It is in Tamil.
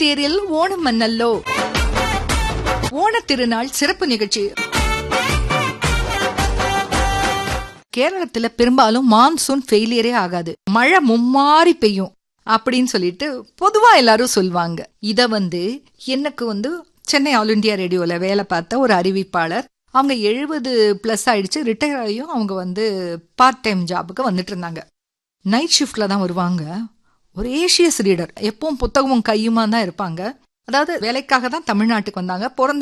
தேரில் ஓணம் மன்னல்லோ ஓணத் திருநாள் சிறப்பு நிகழ்ச்சி கேரளத்துல பெரும்பாலும் மான்சூன் ஃபெயிலியரே ஆகாது மழை மும்மாரி பெய்யும் அப்படின்னு சொல்லிட்டு பொதுவா எல்லாரும் சொல்லுவாங்க இத வந்து எனக்கு வந்து சென்னை ஆல் இண்டியா ரேடியோல வேலை பார்த்த ஒரு அறிவிப்பாளர் அவங்க எழுபது பிளஸ் ஆயிடுச்சு ரிட்டையர் ஆகியும் அவங்க வந்து பார்ட் டைம் ஜாபுக்கு வந்துட்டு இருந்தாங்க நைட் ஷிஃப்ட்ல தான் வருவாங்க ஒரு ஏஷியஸ் ரீடர் எப்பவும் புத்தகமும் கையுமா தான் இருப்பாங்க அதாவது வேலைக்காக தான் தமிழ்நாட்டுக்கு வந்தாங்க பிறந்த